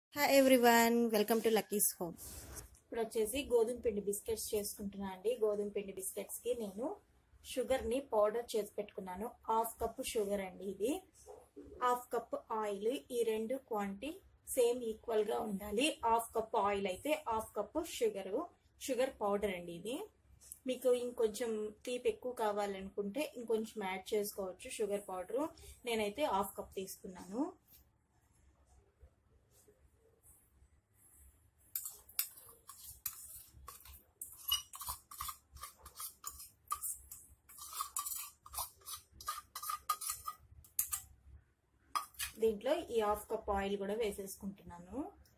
hi everyone welcome to Lucky's home ఇప్పుడు వచ్చేసి గోధుమ పిండి బిస్కెట్స్ చేసుకుంటున్నా అండి గోధుమ పిండి బిస్కెట్స్ కి నేను షుగర్ ని పౌడర్ చేసి పెట్టుకున్నాను హాఫ్ కప్ షుగర్ అండి ఇది హాఫ్ కప్ ఆయిల్ ఈ రెండు క్వాంటిటీ సేమ్ ఈక్వల్ గా ఉండాలి హాఫ్ కప్ ఆయిల్ అయితే half cup sugar sugar powder అండి ఇది మీకు ఇంకొంచెం తీపి ఎక్కువ కావాలనుకుంటే ఇంకొంచెం యాడ్ చేసుకోవచ్చు షుగర్ పౌడర్ నేనైతే హాఫ్ కప్ తీసుకున్నాను దీంట్లో ఈ హాఫ్ కప్ ఆయిల్ కూడా వేసేసుకుంటున్నాను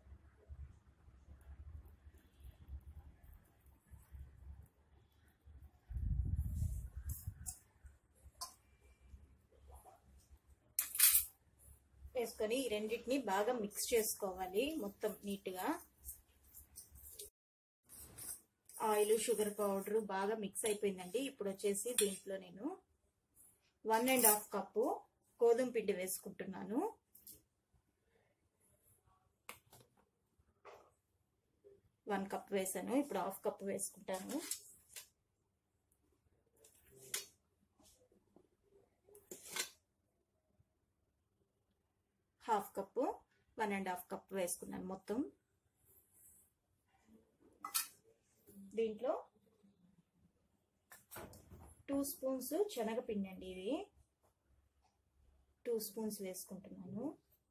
వేసుకొని ఈ రెండింటిని బాగా మిక్స్ చేసుకోవాలి మొత్తం నీట్గా ఆయిల్ షుగర్ పౌడర్ బాగా మిక్స్ అయిపోయిందండి ఇప్పుడు వచ్చేసి దీంట్లో నేను వన్ అండ్ హాఫ్ కప్పు గోధుమ పిండి వేసుకుంటున్నాను వన్ కప్ వేసాను ఇప్పుడు హాఫ్ కప్ వేసుకుంటాను half cup one and half cup వేసుకున్నాను మొత్తం దీంట్లో టూ స్పూన్స్ శనగపిండి అండి ఇది టూ స్పూన్స్ వేసుకుంటున్నాను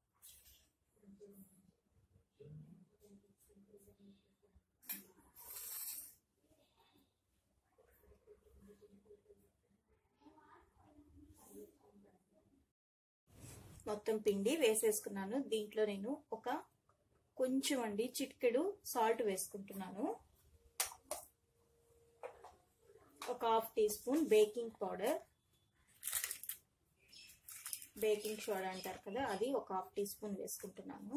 మొత్తం పిండి వేసేసుకున్నాను దీంట్లో నేను ఒక కొంచెం అండి చిటికెడు సాల్ట్ వేసుకుంటున్నాను ఒక half teaspoon baking powder baking soda అంటారు కదా అది ఒక హాఫ్ టీ స్పూన్ వేసుకుంటున్నాను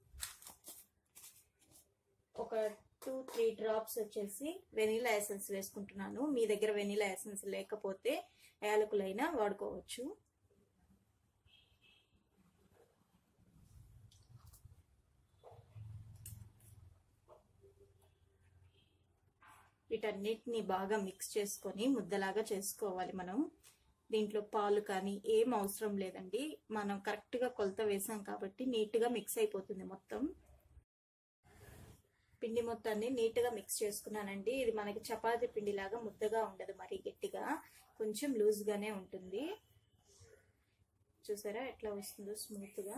ఒక టూ త్రీ డ్రాప్స్ వచ్చేసి వెనీలా ఎసెన్స్ వేసుకుంటున్నాను మీ దగ్గర వెనీలా ఎసెన్స్ లేకపోతే యాలకులైనా వాడుకోవచ్చు వీటన్నిటిని బాగా మిక్స్ చేసుకొని ముద్దలాగా చేసుకోవాలి మనం దీంట్లో పాలు కానీ ఏం అవసరం లేదండి మనం కరెక్ట్గా కొలత వేసాం కాబట్టి నీట్గా మిక్స్ అయిపోతుంది మొత్తం పిండి మొత్తాన్ని నీట్గా మిక్స్ చేసుకున్నానండి ఇది మనకి చపాతి పిండిలాగా ముద్దగా ఉండదు మరి గట్టిగా కొంచెం లూజ్గానే ఉంటుంది చూసారా ఎట్లా వస్తుందో స్మూత్గా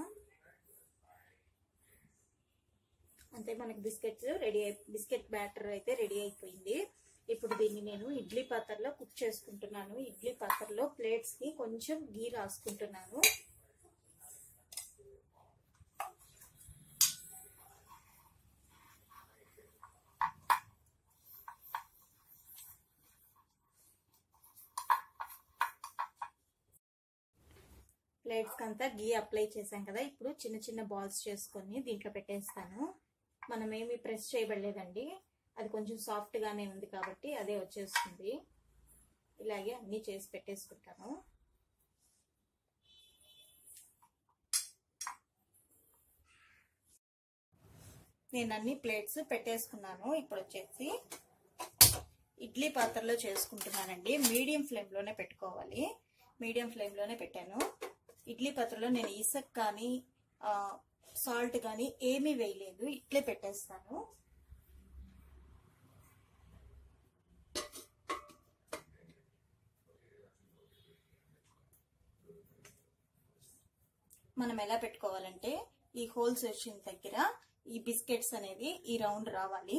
అంతే మనకి బిస్కెట్స్ రెడీ అయి బిస్కెట్ బ్యాటర్ అయితే రెడీ అయిపోయింది ఇప్పుడు దీన్ని నేను ఇడ్లీ పాత్రలో కుక్ చేసుకుంటున్నాను ఇడ్లీ పాత్రలో ప్లేట్స్ కి కొంచెం గీ రాసుకుంటున్నాను ప్లేట్స్కి అంతా గీ అప్లై చేసాం కదా ఇప్పుడు చిన్న చిన్న బాల్స్ చేసుకొని దీంట్లో పెట్టేస్తాను మనం ఏమి ప్రెస్ చేయబడలేదండి అది కొంచెం సాఫ్ట్గానే ఉంది కాబట్టి అదే వచ్చేస్తుంది ఇలాగే అన్నీ చేసి పెట్టేసుకుంటాను నేను అన్ని ప్లేట్స్ పెట్టేసుకున్నాను ఇప్పుడు వచ్చేసి ఇడ్లీ పాత్రలో చేసుకుంటున్నానండి మీడియం ఫ్లేమ్లోనే పెట్టుకోవాలి మీడియం ఫ్లేమ్లోనే పెట్టాను ఇడ్లీ పాత్రలో నేను ఇసక్ కానీ సాల్ట్ కానీ ఏమీ వేయలేదు ఇట్లే పెట్టేస్తాను మనం ఎలా పెట్టుకోవాలంటే ఈ హోల్స్ వచ్చిన దగ్గర ఈ బిస్కెట్స్ అనేది ఈ రౌండ్ రావాలి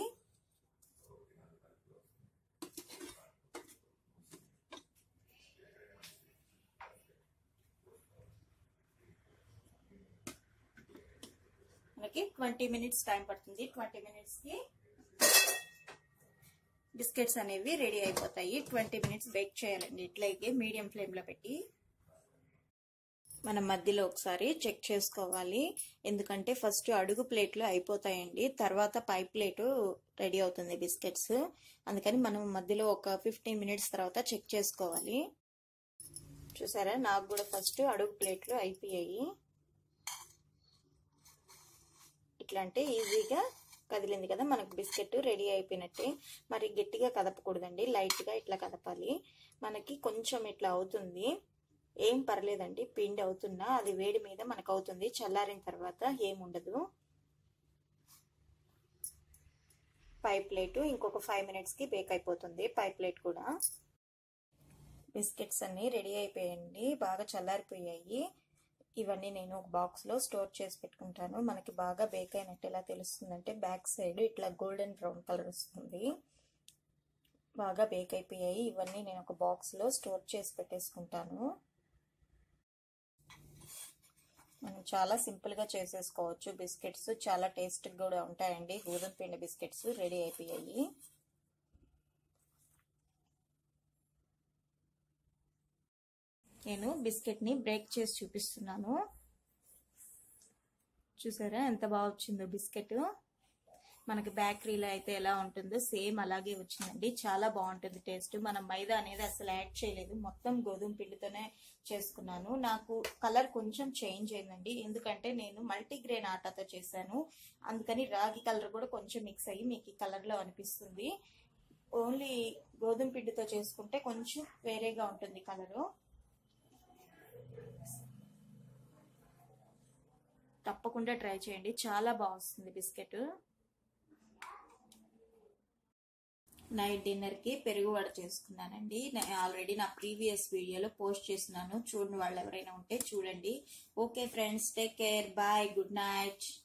మనకి ట్వంటీ మినిట్స్ టైం పడుతుంది ట్వంటీ మినిట్స్కి బిస్కెట్స్ అనేవి రెడీ అయిపోతాయి ట్వంటీ మినిట్స్ బేక్ చేయాలండి ఇట్లాగే మీడియం ఫ్లేమ్లో పెట్టి మనం మధ్యలో ఒకసారి చెక్ చేసుకోవాలి ఎందుకంటే ఫస్ట్ అడుగు ప్లేట్లు అయిపోతాయండి తర్వాత పై ప్లేటు రెడీ అవుతుంది బిస్కెట్స్ అందుకని మనం మధ్యలో ఒక ఫిఫ్టీన్ మినిట్స్ తర్వాత చెక్ చేసుకోవాలి చూసారా నాకు కూడా ఫస్ట్ అడుగు ప్లేట్లు అయిపోయాయి ఇట్లా అంటే ఈజీగా కదిలింది కదా మనకు బిస్కెట్ రెడీ అయిపోయినట్టే మరి గట్టిగా కదపకూడదండి లైట్గా ఇట్లా కదపాలి మనకి కొంచెం ఇట్లా అవుతుంది ఏం పర్లేదండి పిండి అవుతున్నా అది వేడి మీద మనకు అవుతుంది చల్లారిన తర్వాత ఏముండదు పై ప్లేట్ ఇంకొక ఫైవ్ మినిట్స్కి బేక్ అయిపోతుంది పై ప్లేట్ కూడా బిస్కెట్స్ అన్నీ రెడీ అయిపోయాయండి బాగా చల్లారిపోయాయి ఇవన్నీ నేను ఒక బాక్స్లో స్టోర్ చేసి పెట్టుకుంటాను మనకి బాగా బేక్ అయినట్టు ఎలా తెలుస్తుందంటే బ్యాక్ సైడ్ ఇట్లా గోల్డెన్ బ్రౌన్ కలర్ వస్తుంది బాగా బేక్ అయిపోయాయి ఇవన్నీ నేను ఒక బాక్స్లో స్టోర్ చేసి పెట్టేసుకుంటాను మనం చాలా సింపుల్గా చేసేసుకోవచ్చు బిస్కెట్స్ చాలా టేస్ట్ కూడా ఉంటాయండి గోధుమ పిండి బిస్కెట్స్ రెడీ అయిపోయాయి నేను బిస్కెట్ని బ్రేక్ చేసి చూపిస్తున్నాను చూసారా ఎంత బాగా వచ్చిందో బిస్కెట్ మనకి బేకరీలో అయితే ఎలా ఉంటుందో సేమ్ అలాగే వచ్చిందండి చాలా బాగుంటుంది టేస్ట్ మనం మైదా అనేది అసలు యాడ్ చేయలేదు మొత్తం గోధుమ పిండితోనే చేసుకున్నాను నాకు కలర్ కొంచెం చేంజ్ అయిందండి ఎందుకంటే నేను మల్టీగ్రెయిన్ ఆటాతో చేశాను అందుకని రాగి కలర్ కూడా కొంచెం మిక్స్ అయ్యి మీకు ఈ కలర్లో అనిపిస్తుంది ఓన్లీ గోధుమ పిండితో చేసుకుంటే కొంచెం వేరేగా ఉంటుంది కలరు తప్పకుండా ట్రై చేయండి చాలా బాగుంది బిస్కెట్ నైట్ డిన్నర్కి పెరుగు వడ చేసుకున్నానండి ఆల్రెడీ నా ప్రీవియస్ వీడియోలో పోస్ట్ చేసినాను చూడండి వాళ్ళు ఎవరైనా ఉంటే చూడండి okay friends take care bye good night